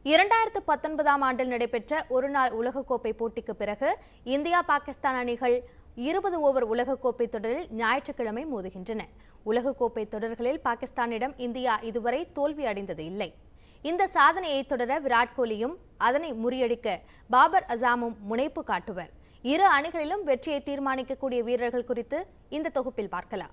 இரண்டாயிரத்து பத்தொன்பதாம் ஆண்டில் நடைபெற்ற ஒருநாள் உலகக்கோப்பை போட்டிக்கு பிறகு இந்தியா பாகிஸ்தான் அணிகள் இருபது ஓவர் உலகக்கோப்பை தொடரில் ஞாயிற்றுக்கிழமை மோதுகின்றன உலகக்கோப்பை தொடர்களில் பாகிஸ்தானிடம் இந்தியா இதுவரை தோல்வி அடைந்தது இல்லை இந்த சாதனையை தொடர விராட் கோலியும் அதனை முறியடிக்க பாபர் அசாமும் முனைப்பு காட்டுவர் இரு அணிகளிலும் வெற்றியை தீர்மானிக்கக்கூடிய வீரர்கள் குறித்து இந்த தொகுப்பில் பார்க்கலாம்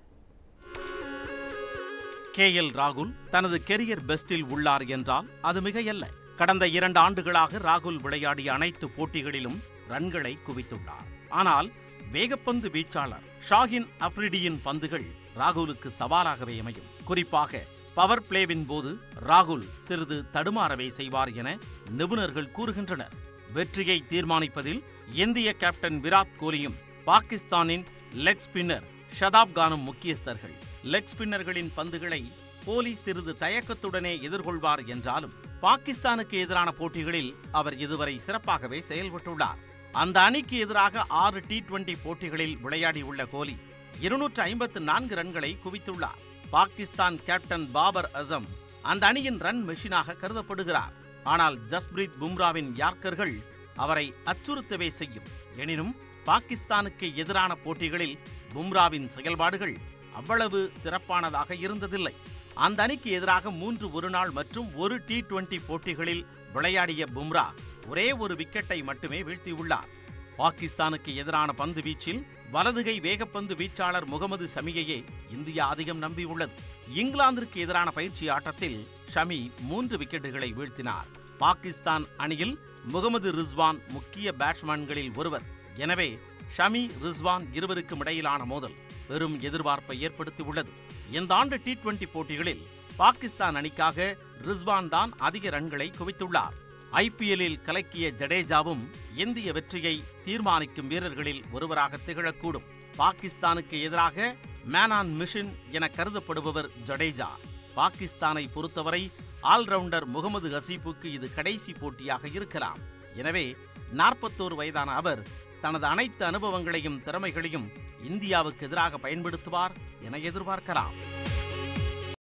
கே எல் ராகுல் தனது கெரியர் பெஸ்டில் உள்ளார் என்றால் அது மிகையல்ல கடந்த இரண்டு ஆண்டுகளாக ராகுல் விளையாடிய அனைத்து போட்டிகளிலும் ரன்களை குவித்துள்ளார் ஆனால் வேகப்பந்து வீச்சாளர் ஷாஹின் அப்ரிடியின் பந்துகள் ராகுலுக்கு சவாலாகவே அமையும் குறிப்பாக பவர் பிளேவின் போது ராகுல் சிறிது தடுமாறவே செய்வார் என நிபுணர்கள் கூறுகின்றனர் வெற்றியை தீர்மானிப்பதில் இந்திய கேப்டன் விராட் கோலியும் பாகிஸ்தானின் லெக் ஸ்பின்னர் ஷதாப் கானும் முக்கியஸ்தர்கள் லெக் ஸ்பின்னர்களின் பந்துகளை கோலி சிறிது தயக்கத்துடனே எதிர்கொள்வார் என்றாலும் பாகிஸ்தானுக்கு எதிரான போட்டிகளில் அவர் இதுவரை சிறப்பாகவே செயல்பட்டுள்ளார் அந்த அணிக்கு எதிராக ஆறு டி டுவெண்டி போட்டிகளில் விளையாடியுள்ள கோலி இருநூற்று ஐம்பத்து நான்கு ரன்களை குவித்துள்ளார் பாகிஸ்தான் கேப்டன் பாபர் அசம் அந்த அணியின் ரன் மெஷினாக கருதப்படுகிறார் ஆனால் ஜஸ்பிரீத் பும்ராவின் யார்க்கர்கள் அவரை அச்சுறுத்தவே செய்யும் எனினும் பாகிஸ்தானுக்கு எதிரான போட்டிகளில் பும்ராவின் செயல்பாடுகள் அவ்வளவு சிறப்பானதாக இருந்ததில்லை அந்த அணிக்கு எதிராக மூன்று ஒருநாள் மற்றும் ஒரு டி டுவெண்டி போட்டிகளில் விளையாடிய பும்ரா ஒரே ஒரு விக்கெட்டை மட்டுமே வீழ்த்தியுள்ளார் பாகிஸ்தானுக்கு எதிரான பந்து வீச்சில் வலதுகை வேகப்பந்து வீச்சாளர் முகமது ஷமியையே இந்தியா அதிகம் நம்பியுள்ளது இங்கிலாந்திற்கு எதிரான பயிற்சி ஆட்டத்தில் ஷமி மூன்று விக்கெட்டுகளை வீழ்த்தினார் பாகிஸ்தான் அணியில் முகமது ரிஸ்வான் முக்கிய பேட்ஸ்மேன்களில் ஒருவர் எனவே ஷமி ரிஸ்வான் இருவருக்கும் இடையிலான மோதல் பெரும் எதிர்பார்ப்பை ஏற்படுத்தியுள்ளது இந்த ஆண்டு டி டுவெண்டி போட்டிகளில் பாகிஸ்தான் அணிக்காக ரிஸ்வான் தான் அதிக ரன்களை குவித்துள்ளார் ஐபிஎல்லில் கலக்கிய ஜடேஜாவும் இந்திய வெற்றியை தீர்மானிக்கும் வீரர்களில் ஒருவராக திகழக்கூடும் பாகிஸ்தானுக்கு எதிராக மேன் ஆன் மிஷன் என கருதப்படுபவர் ஜடேஜா பாகிஸ்தானை பொறுத்தவரை ஆல்ரவுண்டர் முகமது ஹசீப்புக்கு இது கடைசி போட்டியாக இருக்கலாம் எனவே நாற்பத்தோரு வயதான அவர் தனது அனைத்து அனுபவங்களையும் திறமைகளையும் இந்தியாவுக்கு எதிராக பயன்படுத்துவார் என எதிர்பார்க்கலாம்